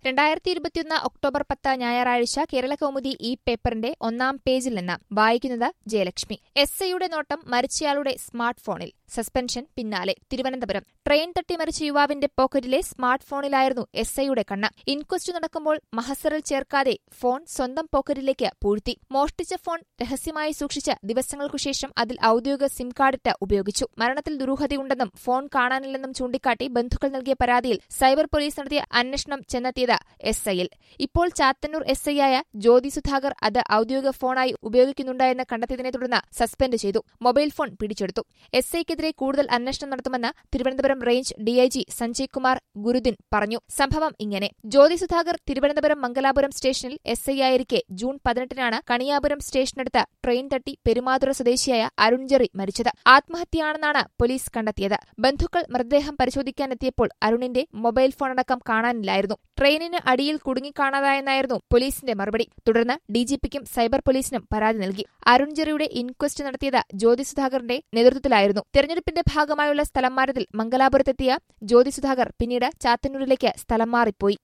രണ്ടായിരത്തി ഇരുപത്തിയൊന്ന് ഒക്ടോബർ പത്ത് ഞായറാഴ്ച കേരള കൗമുദി ഈ പേപ്പറിന്റെ ഒന്നാം പേജിൽ നിന്ന് വായിക്കുന്നത് ജയലക്ഷ്മി എസ് ഐയുടെ നോട്ടം മരിച്ചയാളുടെ സ്മാർട്ട് ഫോണിൽ സസ്പെൻഷൻ പിന്നാലെ തിരുവനന്തപുരം ട്രെയിൻ തട്ടി മരിച്ച യുവാവിന്റെ പോക്കറ്റിലെ സ്മാർട്ട് ഫോണിലായിരുന്നു എസ് ഐയുടെ കണ്ണ് ഇൻക്വസ്റ്റ് നടക്കുമ്പോൾ മഹസറിൽ ചേർക്കാതെ ഫോൺ സ്വന്തം പോക്കറ്റിലേക്ക് പൂഴ്ത്തി മോഷ്ടിച്ച ഫോൺ രഹസ്യമായി സൂക്ഷിച്ച് ദിവസങ്ങൾക്കുശേഷം അതിൽ ഔദ്യോഗിക സിം കാർഡിട്ട് ഉപയോഗിച്ചു മരണത്തിൽ ദുരൂഹതയുണ്ടെന്നും ഫോൺ കാണാനില്ലെന്നും ചൂണ്ടിക്കാട്ടി ബന്ധുക്കൾ നൽകിയ പരാതിയിൽ സൈബർ പോലീസ് നടത്തിയ അന്വേഷണം ചെന്നെത്തിയത് എസ് ഐയിൽ ഇപ്പോൾ ചാത്തന്നൂർ എസ് ഐയായ ജ്യോതി സുധാകർ അത് ഔദ്യോഗിക ഫോണായി ഉപയോഗിക്കുന്നുണ്ടായെന്ന് കണ്ടെത്തിയതിനെ തുടർന്ന് സസ്പെൻഡ് ചെയ്തു മൊബൈൽ ഫോൺ പിടിച്ചെടുത്തു എസ് ഐക്കെതിരെ കൂടുതൽ അന്വേഷണം നടത്തുമെന്ന് തിരുവനന്തപുരം റേഞ്ച് ഡിഐജി സഞ്ജയ് കുമാർ ഗുരുദിൻ പറഞ്ഞു സംഭവം ഇങ്ങനെ ജ്യോതി സുധാകർ തിരുവനന്തപുരം മംഗലാപുരം സ്റ്റേഷനിൽ എസ് ഐ ആയിരിക്കെ ജൂൺ പതിനെട്ടിനാണ് കണിയാപുരം സ്റ്റേഷനടുത്ത് ട്രെയിൻ തട്ടി പെരുമാതുറ സ്വദേശിയായ അരുൺ ജെറി മരിച്ചത് ആത്മഹത്യയാണെന്നാണ് പോലീസ് കണ്ടെത്തിയത് ബന്ധുക്കൾ മൃതദേഹം പരിശോധിക്കാനെത്തിയപ്പോൾ അരുണിന്റെ മൊബൈൽ ഫോണടക്കം കാണാനില്ലായിരുന്നു ട്രെയിനിന് അടിയിൽ കുടുങ്ങിക്കാണാതായെന്നായിരുന്നു പോലീസിന്റെ മറുപടി തുടർന്ന് ഡിജിപിക്കും സൈബർ പോലീസിനും പരാതി നൽകി അരുൺ ജെറിയുടെ ഇൻക്വസ്റ്റ് നടത്തിയത് ജ്യോതി സുധാകറിന്റെ നേതൃത്വത്തിലായിരുന്നു തെരഞ്ഞെടുപ്പിന്റെ ഭാഗമായുള്ള സ്ഥലം മാറ്റത്തിൽ മംഗലാപുരത്തെത്തിയ ജ്യോതി സുധാകർ പിന്നീട് ചാത്തന്നൂരിലേക്ക് സ്ഥലം മാറിപ്പോയി